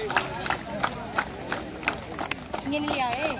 இங்க இல்லையா ஏய்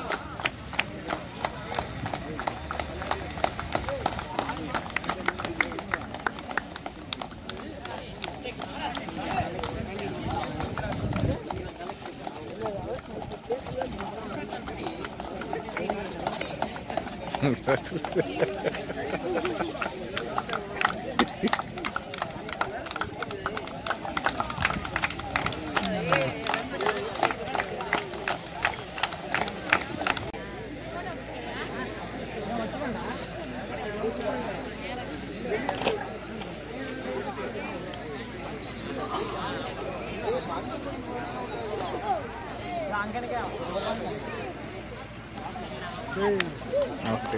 ஓகே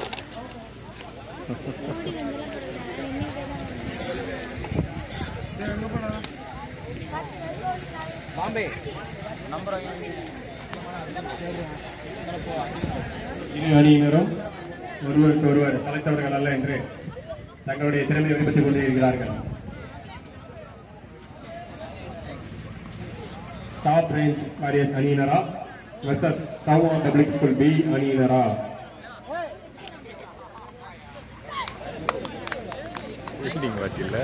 இரு அணியினரும் ஒருவருக்கு ஒருவர் சளைத்தவர்கள் அல்ல என்று தங்களுடைய திறமையை வெளிப்படுத்திக் கொண்டிருக்கிறார்கள் டாப் ரேஞ்ச் வாரியர்ஸ் அணியினரா வெர்சஸ் சவுவா பப்ளிக் ஸ்கூல் பி அணியினரா ஃபீல்டிங் வாட்சில்ல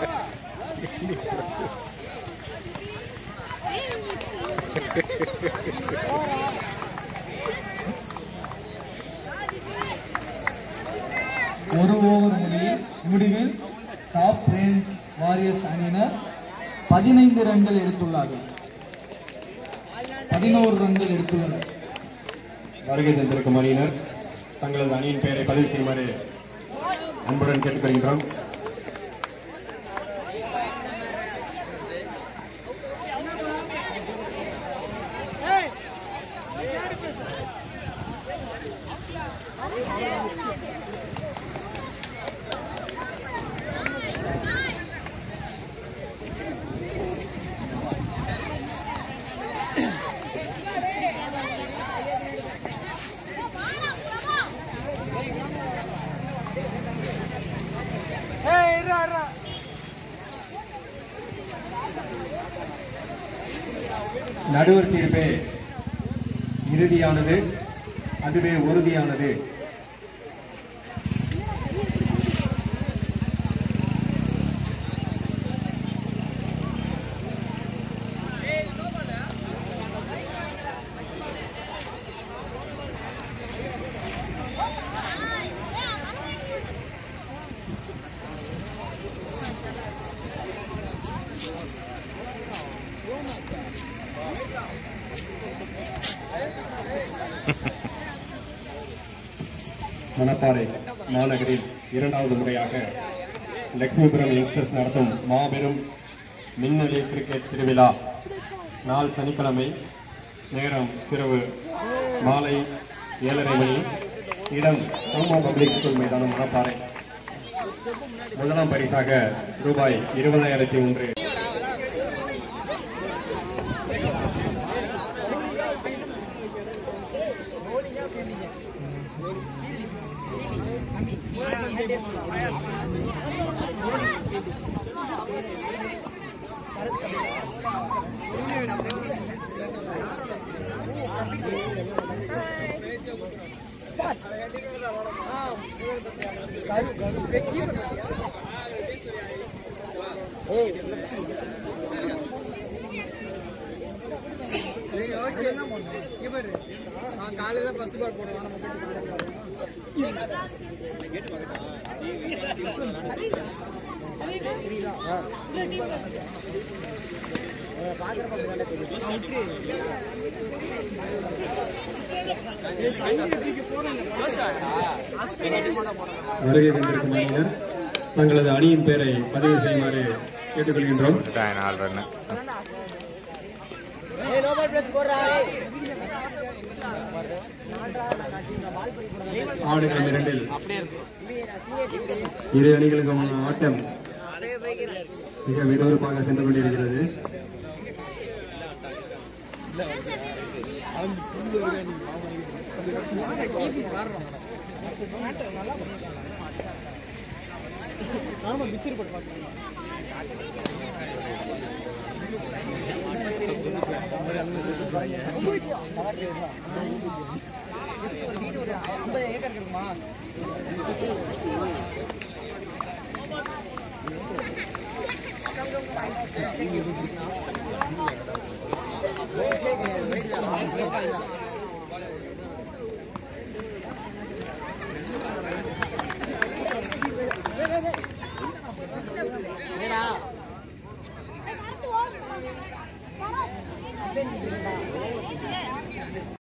ஒரு ஓவர் முடிவில் முடிவில் டாப் ரேஞ்ச் வாரியர்ஸ் அணியினர் பதினைந்து ரன்கள் எடுத்துள்ளார்கள் பதினோரு ரன்கள் எடுத்துள்ளனர் வருகை தந்திருக்கும் அணியினர் தங்களது அணியின் பெயரை பதிவு செய்யுமாறு அன்புடன் கேட்டுக்கொள்கின்றோம் நடுவர் தீர்ப்பே இறுதியானது அதுவே உறுதியானது மணப்பாறை மாநகரில் இரண்டாவது முறையாக லட்சுமிபுரம் யங்ஸ்டர்ஸ் நடத்தும் மாபெரும் மின்னலி கிரிக்கெட் திருவிழா நாள் சனிக்கிழமை நேரம் சிறவு மாலை ஏழரை மணி இடம் சோமா பப்ளிக் ஸ்கூல் மைதானம் மணப்பாறை முதலாம் பரிசாக ரூபாய் இருபதாயிரத்தி ஒன்று வருகை தந்திருக்கும் அணியினர் தங்களது அணியின் பெயரை பதிவு செய்யுமாறு கேட்டுக்கொள்கின்றோம் வந்துட்டான் நாலு ரன்னு ஆடுகளம் இரண்டில் இரு அணிகளுக்குமான ஆட்டம் மிக விறுவிறுப்பாக சென்று கொண்டிருக்கிறது ஐம்பது ஏக்கர் இருக்குமா